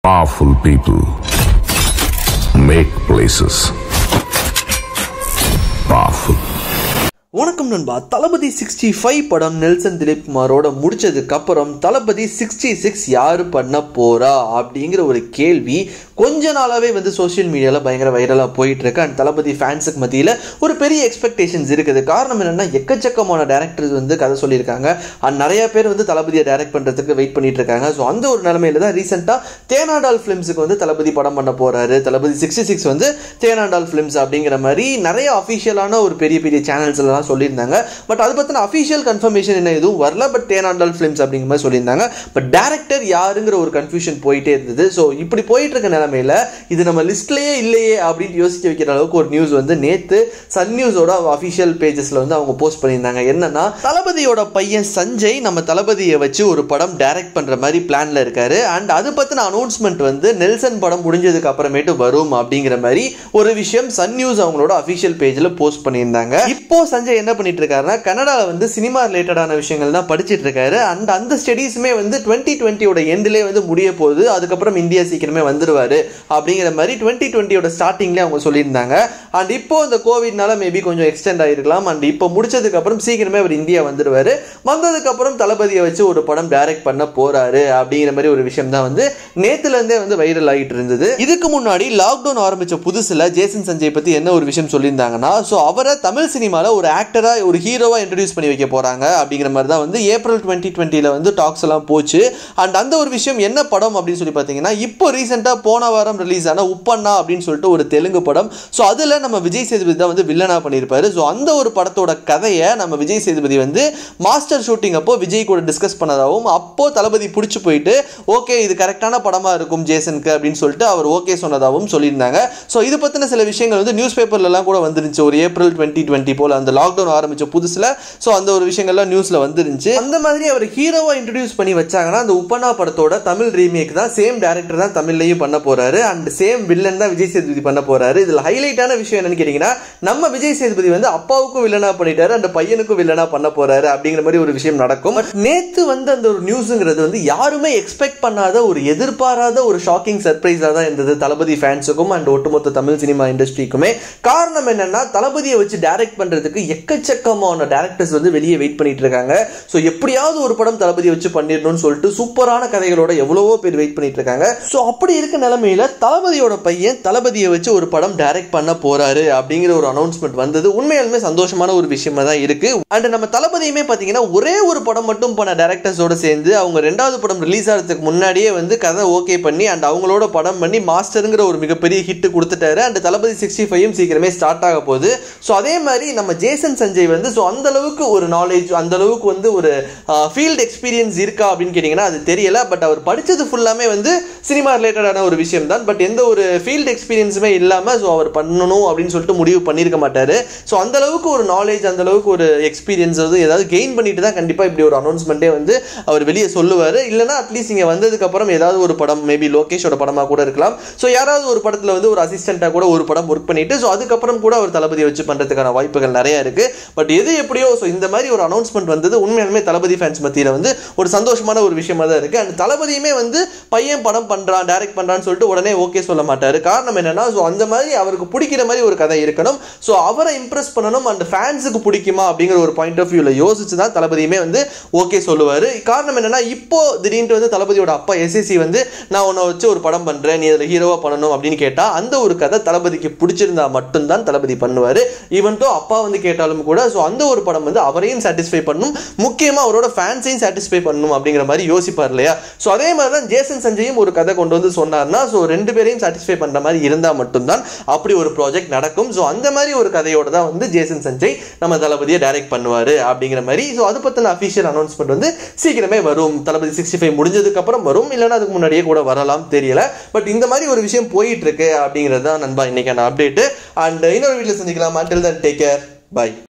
Powerful people make places powerful. வணக்கம் நண்பா Thalapathy sixty five படம் நெல்சன் திலீப் குமாரோட முடிச்சதுக்கு அப்புறம் தளபதி சிக்ஸ்டி சிக்ஸ் யாரு பண்ண போறா அப்படிங்கிற ஒரு கேள்வி கொஞ்ச நாளாவே வந்து சோஷியல் மீடியாவில் பயங்கர வைரலாக போயிட்டு இருக்கு அண்ட் தளபதி ஃபேன்ஸுக்கு மத்தியில் ஒரு பெரிய எக்ஸ்பெக்டேஷன்ஸ் இருக்குது காரணம் என்னன்னா எக்கச்சக்கமான டேரக்டர்ஸ் வந்து கதை சொல்லியிருக்காங்க அண்ட் நிறைய பேர் வந்து தளபதியை டைரக்ட் பண்ணுறதுக்கு வெயிட் பண்ணிட்டு இருக்காங்க ஸோ அந்த ஒரு நிலமையில தான் ரீசெண்டாக தேனாடால் ஃபிலிம்ஸுக்கு வந்து தளபதி படம் பண்ண போறாரு தளபதி சிக்ஸ்டி சிக்ஸ் வந்து தேனாடால் ஃபிலிம்ஸ் அப்படிங்கிற மாதிரி நிறைய அஃபிஷியலான ஒரு பெரிய பெரிய சேனல்ஸ் எல்லாம் சொல்லியிருந்தாங்க பட் அது பற்றின அஃபிஷியல் கன்ஃபர்மேஷன் என்ன எதுவும் வரல பட் தேனாண்டால் ஃபிலிம்ஸ் அப்படிங்கிற மாதிரி சொல்லியிருந்தாங்க பட் டேரக்டர் யாருங்கிற ஒரு கன்ஃபியூஷன் போயிட்டே இருந்தது ஸோ இப்படி போயிட்டு இருக்க நிலமையில இது நம்ம லிஸ்ட்லேயே இல்லையே அப்படின்னு யோசிக்க வைக்கிற அளவுக்கு ஒரு நியூஸ் வந்து நேற்று சன் நியூஸோட அஃபிஷியல் பேஜஸில் வந்து அவங்க போஸ்ட் பண்ணியிருந்தாங்க என்னன்னா தளபதியோட பையன் சஞ்சய் நம்ம தளபதியை வச்சு ஒரு படம் டைரக்ட் பண்ணுற மாதிரி பிளானில் இருக்காரு அண்ட் அது பற்றின அனௌன்ஸ்மெண்ட் வந்து நெல்சன் படம் முடிஞ்சதுக்கு அப்புறமேட்டு வரும் அப்படிங்கிற மாதிரி ஒரு விஷயம் சன் நியூஸ் அவங்களோட அஃபிஷியல் பேஜில் போஸ்ட் பண்ணியிருந்தாங்க இப்போ சஞ்சய் என்ன பண்ணிட்டு இருக்காருன்னா கனடாவில் வந்து சினிமா ரிலேட்டடான விஷயங்கள் தான் படிச்சிட்டு இருக்காரு அண்ட் அந்த ஸ்டடீஸுமே வந்து டுவெண்ட்டி டுவெண்ட்டியோட எண்ட்லேயே வந்து முடிய போகுது அதுக்கப்புறம் இந்தியா சீக்கிரமே வந்துருவாரு அப்படிங்கிற மாதிரி டுவெண்ட்டி டுவெண்ட்டியோட ஸ்டார்டிங்லேயே அவங்க சொல்லியிருந்தாங்க அண்ட் இப்போ இந்த கோவிட்னால மேபி கொஞ்சம் எக்ஸ்டெண்ட் ஆகிருக்கலாம் அண்ட் இப்போ முடிச்சதுக்கு அப்புறம் சீக்கிரமே அவர் இந்தியா வந்துருவாரு வந்ததுக்கு அப்புறம் தளபதியை வச்சு ஒரு படம் டைரக்ட் பண்ண போறாரு அப்படிங்கிற மாதிரி ஒரு விஷயம் தான் வந்து நேத்துல இருந்தே வந்து வைரல் ஆகிட்டு இருந்தது இதுக்கு முன்னாடி லாக்டவுன் ஆரம்பிச்ச புதுசுல ஜேசன் சஞ்சய் பத்தி என்ன ஒரு விஷயம் சொல்லியிருந்தாங்கன்னா ஸோ அவரை தமிழ் சினிமாவில் ஒரு ஆக்டரா ஒரு ஹீரோவா இன்ட்ரடியூஸ் பண்ணி வைக்க போறாங்க அப்படிங்கிற மாதிரி தான் வந்து ஏப்ரல் டுவெண்ட்டி டுவெண்ட்டில வந்து டாக்ஸ் எல்லாம் போச்சு அண்ட் அந்த ஒரு விஷயம் என்ன படம் அப்படின்னு சொல்லி பார்த்தீங்கன்னா இப்போ ரீசெண்டாக போன வாரம் ரிலீஸ் ஆன உப்பண்ணா அப்படின்னு சொல்லிட்டு ஒரு தெலுங்கு படம் ஸோ அதில் நம்ம விஜய் சேதுபதி தான் வந்து வில்லனா பண்ணியிருப்பாரு ஸோ அந்த ஒரு படத்தோட கதையை நம்ம விஜய் சேதுபதி வந்து மாஸ்டர் ஷூட்டிங் அப்போ விஜய் கூட டிஸ்கஸ் பண்ணதாகவும் அப்போ தளபதி பிடிச்சி போயிட்டு ஓகே இது கரெக்டான படமாக இருக்கும் ஜேசனுக்கு அப்படின்னு சொல்லிட்டு அவர் ஓகே சொன்னதாகவும் சொல்லியிருந்தாங்க ஸோ இது பற்றின சில விஷயங்கள் வந்து நியூஸ் பேப்பர்லலாம் கூட வந்துருந்துச்சு ஒரு ஏப்ரல் டுவெண்ட்டி டுவெண்ட்டி போல் அந்த லாக்டவுன் ஆரம்பிச்ச புதுசில் ஸோ அந்த ஒரு விஷயங்கள்லாம் நியூஸில் வந்துருந்துச்சு அந்த மாதிரி அவர் ஹீரோவாக இன்ட்ரடியூஸ் பண்ணி வச்சாங்கன்னா அந்த உப்பனா படத்தோட தமிழ் ரீமேக் தான் சேம் டேரக்டர் தான் தமிழ்லையும் பண்ண போறாரு அண்ட் சேம் வில்லன் தான் விஜய் சேதுபதி பண்ண போறாரு இதில் ஹைலைட்டான விஷயம் என்னன்னு கேட்டிங்கன்னா நம்ம விஜய் சேதுபதி வந்து அப்பாவுக்கும் வில்லனா பண்ணிட்டாரு அந்த பையனுக்கும் வில்லனா பண்ண போறாரு அப்படிங்கிற மாதிரி ஒரு விஷயம் நடக்கும் பட் நேத்து வந்து அந்த ஒரு நியூஸுங்கிறது வந்து யாருமே எக்ஸ்பெக்ட் பண்ணாத ஒரு எதிர்பாராத ஒரு ஷாக்கிங் சர்ப்ரைஸாக தான் இருந்தது தளபதி ஃபேன்ஸுக்கும் அண்ட் ஒட்டுமொத்த தமிழ் சினிமா இண்டஸ்ட்ரிக்குமே காரணம் என்னன்னா தளபதியை வச்சு டைரக்ட் பண்றதுக்கு எக்கச்சக்கமான டேரக்டர்ஸ் வந்து வெளியே வெயிட் பண்ணிட்டு இருக்காங்க ஸோ எப்படியாவது ஒரு படம் தளபதியை வச்சு பண்ணிடணும்னு சொல்லிட்டு சூப்பரான கதைகளோட எவ்வளவோ பேர் வெயிட் பண்ணிட்டு இருக்காங்க ஸோ அப்படி இருக்க நிலைமையில தளபதியோட பையன் தளபதியை வச்சு ஒரு படம் டைரக்ட் பண்ண போறாரு அப்படிங்கிற ஒரு அனௌன்ஸ்மெண்ட் வந்தது உண்மையாலுமே சந்தோஷமான ஒரு விஷயமா தான் இருக்கு அண்ட் நம்ம தளபதியுமே பார்த்தீங்கன்னா ஒரே ஒரு படம் மட்டும் பண்ண டேரக்டர்ஸோட சேர்ந்து அவங்க ரெண்டாவது படம் ரிலீஸ் ஆகிறதுக்கு முன்னாடியே வந்து கதை ஓகே பண்ணி அண்ட் அவங்களோட படம் பண்ணி மாஸ்டருங்கிற ஒரு மிகப்பெரிய ஹிட் கொடுத்துட்டாரு அண்ட் தளபதி சிக்ஸ்டி ஃபைவும் சீக்கிரமே ஸ்டார்ட் ஆக போகுது ஸோ அதே மாதிரி நம்ம ஜேசன் சஞ்சய் வந்து ஸோ அந்த அளவுக்கு ஒரு நாலேஜ் அந்த அளவுக்கு வந்து ஒரு ஃபீல்டு எக்ஸ்பீரியன்ஸ் இருக்கா அப்படின்னு கேட்டிங்கன்னா அது தெரியல பட் அவர் படித்தது ஃபுல்லாமே வந்து சினிமா ரிலேட்டடான ஒரு விஷயம் தான் பட் எந்த ஒரு ஃபீல்டு எக்ஸ்பீரியன்ஸுமே இல்லாமல் ஸோ அவர் பண்ணணும் அப்படின்னு சொல்லிட்டு முடிவு பண்ணியிருக்க மாட்டார் ஸோ அந்த அளவுக்கு ஒரு நாலேஜ் அந்த அளவுக்கு ஒரு எக்ஸ்பீரியன்ஸ் வந்து ஏதாவது கெயின் பண்ணிட்டு தான் கண்டிப்பாக இப்படி ஒரு அனௌன்ஸ்மெண்ட்டே வந்து அவர் வெளியே சொல்லுவார் இல்லைனா அட்லீஸ்ட் இங்கே வந்ததுக்கப்புறம் ஏதாவது ஒரு படம் மேபி லோகேஷோட படமாக கூட இருக்கலாம் ஸோ யாராவது ஒரு படத்தில் வந்து ஒரு அசிஸ்டண்ட்டாக கூட ஒரு படம் ஒர்க் பண்ணிட்டு ஸோ அதுக்கப்புறம் கூட அவர் தளபதியை வச்சு பண்ணுறதுக்கான வாய்ப்புகள் நிறைய இருக்கு பட் எது எப்படியோ ஸோ இந்த மாதிரி ஒரு அனௌன்ஸ்மெண்ட் வந்தது உண்மையாலுமே தளபதி ஃபேன்ஸ் மத்தியில் வந்து ஒரு சந்தோஷமான ஒரு விஷயமா தான் இருக்கு அண்ட் தளபதியுமே வந்து பையன் படம் பண்ணுறான் டைரக்ட் பண்ணுறான்னு சொல்லிட்டு உடனே ஓகே சொல்ல மாட்டார் காரணம் என்னன்னா ஸோ அந்த மாதிரி அவருக்கு பிடிக்கிற மாதிரி ஒரு கதை இருக்கணும் ஸோ அவரை இம்ப்ரெஸ் பண்ணணும் அண்ட் ஃபேன்ஸுக்கு பிடிக்குமா அப்படிங்கிற ஒரு பாயிண்ட் ஆஃப் வியூவில் யோசிச்சு தான் தளபதியுமே வந்து ஓகே சொல்லுவார் காரணம் என்னன்னா இப்போ திடீர்னு வந்து தளபதியோட அப்பா எஸ்எஸ்சி வந்து நான் உன்னை வச்சு ஒரு படம் பண்ணுறேன் நீ அதில் ஹீரோவாக பண்ணணும் அப்படின்னு கேட்டால் அந்த ஒரு கதை தளபதிக்கு பிடிச்சிருந்தா மட்டும்தான் தளபதி பண்ணுவார் ஈவன் தோ அப்பா வந்து கேட்டாலும் கூட ஸோ அந்த ஒரு படம் வந்து அவரையும் சாட்டிஸ்ஃபை பண்ணணும் முக்கியமாக அவரோட ஃபேன்ஸையும் சாட்டிஸ்ஃபை பண்ணணும் அப்படிங்கிற மாதிரி யோசிப்பார் இல்லையா ஸோ அதே மாதிரி தான் ஜேசன் சஞ்சயும் ஒரு கதை கொண்டு வந்து சொன்னார்னா ஸோ ரெண்டு பேரையும் சாட்டிஸ்ஃபை பண்ணுற மாதிரி இருந்தால் மட்டும்தான் அப்படி ஒரு ப்ராஜெக்ட் நடக்கும் ஸோ அந்த மாதிரி ஒரு கதையோட தான் வந்து ஜேசன் சஞ்சய் நம்ம தளபதியை டைரக்ட் பண்ணுவார் அப்படிங்கிற மாதிரி ஸோ அது பற்றின அஃபிஷியல் அனௌன்ஸ்மெண்ட் வந்து சீக்கிரமே வரும் தளபதி சிக்ஸ்டி ஃபைவ் முடிஞ்சதுக்கு அப்புறம் வரும் இல்லைன்னா அதுக்கு முன்னாடியே கூட வரலாம் தெரியல பட் இந்த மாதிரி ஒரு விஷயம் போயிட்டு இருக்கு அப்படிங்கிறது தான் நண்பா இன்னைக்கான அப்டேட் அண்ட் இன்னொரு வீட்டில் சந்திக்கலாம் until then take care by